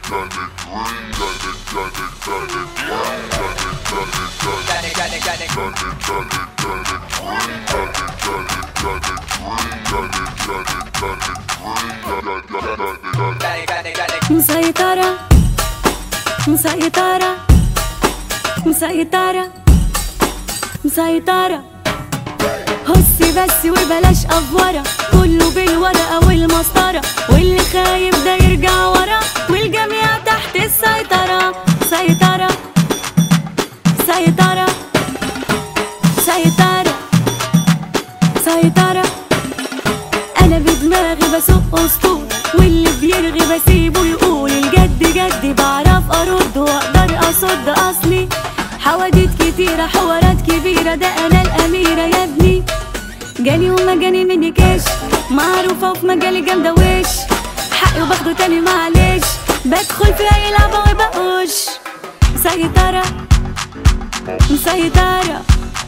مسيطرة مسيطرة مسيطرة مسيطرة هسي بس وبلاش أفورة كله بالورقة والمسطرة واللي خايف ده يرجع ورا والجميع تحت السيطرة سيطرة سيطرة سيطرة سيطرة أنا بدماغي بسوق أسطول واللي بيرغي بسيبه يقول الجد جد بعرف أرد وأقدر أصد أصلي حواديت كتيرة حوارات كبيرة ده أنا الأميرة يا ابني جالي وما جاني مني كاش معروفة وفي مجالي جامدة وش حقي وباخده تاني معلش بدخل في أي لعبة وبقوش مسيطرة مسيطرة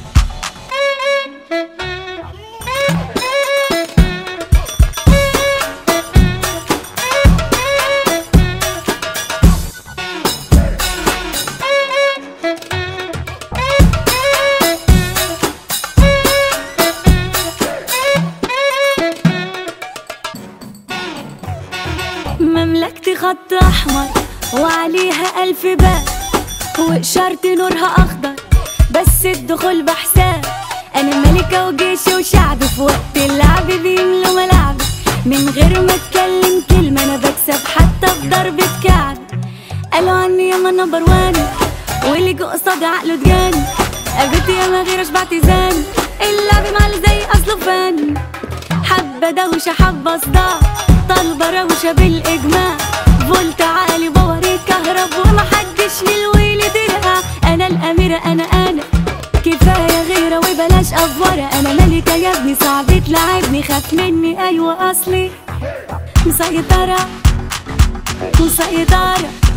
مملكتي خط أحمر وعليها ألف باب وإشارة نورها أخضر بس الدخول بحساب أنا ملكة وجيشي وشعبي في وقت اللعب بيملوا ملعبي من غير ما أتكلم كلمة أنا بكسب حتى في ضربة كعب قالوا عني ياما نمبر وان واللي جو قصادي عقله اتجاني قابلت ياما غير اشبعت زان اللعب معلي زي أصله فن حبة دوشة حبة صداع طالبة روشة بالإجماع فولت عالي بوريت كهرب ومحدش للويل درها أنا الأميرة أنا أنا كفاية غيرة وبلاش أفورة أنا ملكة يا ابني صعب تلعبني خاف مني أيوة أصلي مسيطرة مسيطرة